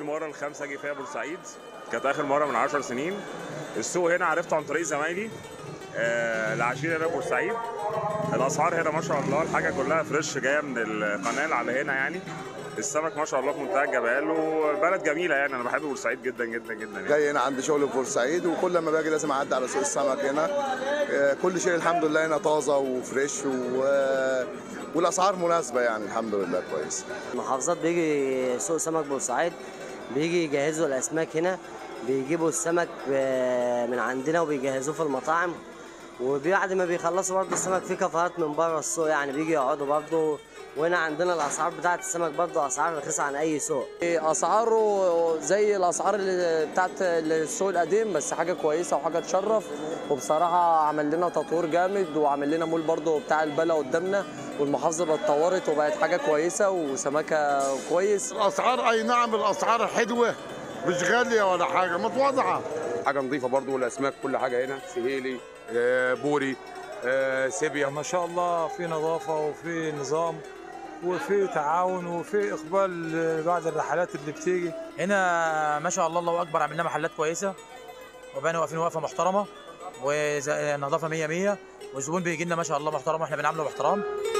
المره الخامسه اجي فيها بورسعيد كانت اخر مره من 10 سنين السوق هنا عرفته عن طريق زمايلي آه العشير هنا في بورسعيد الاسعار هنا ما شاء الله الحاجه كلها فريش جايه من القناه على هنا يعني السمك ما شاء الله في منتهى الجمال وبلد جميله يعني انا بحب بورسعيد جدا جدا جدا يعني. جاي هنا عندي شغل في بورسعيد وكل ما باجي لازم اعدي على سوق السمك هنا آه، كل شيء الحمد لله هنا طازه وفريش و... آه، والاسعار مناسبه يعني الحمد لله كويس محافظات بيجي سوق سمك بورسعيد بيجي يجهزوا الاسماك هنا بيجيبوا السمك آه، من عندنا وبيجهزوه في المطاعم وبعد ما بيخلصوا برضه السمك في كافيهات من بره السوق يعني بيجي يقعدوا برضه وهنا عندنا الاسعار بتاعه السمك برضه اسعار رخيصه عن اي سوق اسعاره زي الاسعار اللي بتاعت السوق القديم بس حاجه كويسه وحاجه تشرف وبصراحه عمل لنا تطوير جامد وعمل لنا مول برضه بتاع البلا قدامنا والمحافظه بقت اتطورت وبقت حاجه كويسه وسمكه كويس الاسعار اي نعم الاسعار حلوه مش غاليه ولا حاجه متواضعه حاجه نظيفه برضو والاسماك كل حاجه هنا سهيلي آه، بوري آه، سيبيا ما شاء الله في نظافة وفي نظام وفي تعاون وفي إقبال بعد الرحلات اللي بتيجي هنا ما شاء الله الله اكبر عملنا محلات كويسه وبقينا واقفين وقفه محترمه ونظافه 100 100 والزبون بيجي لنا ما شاء الله محترم واحنا بنعامله باحترام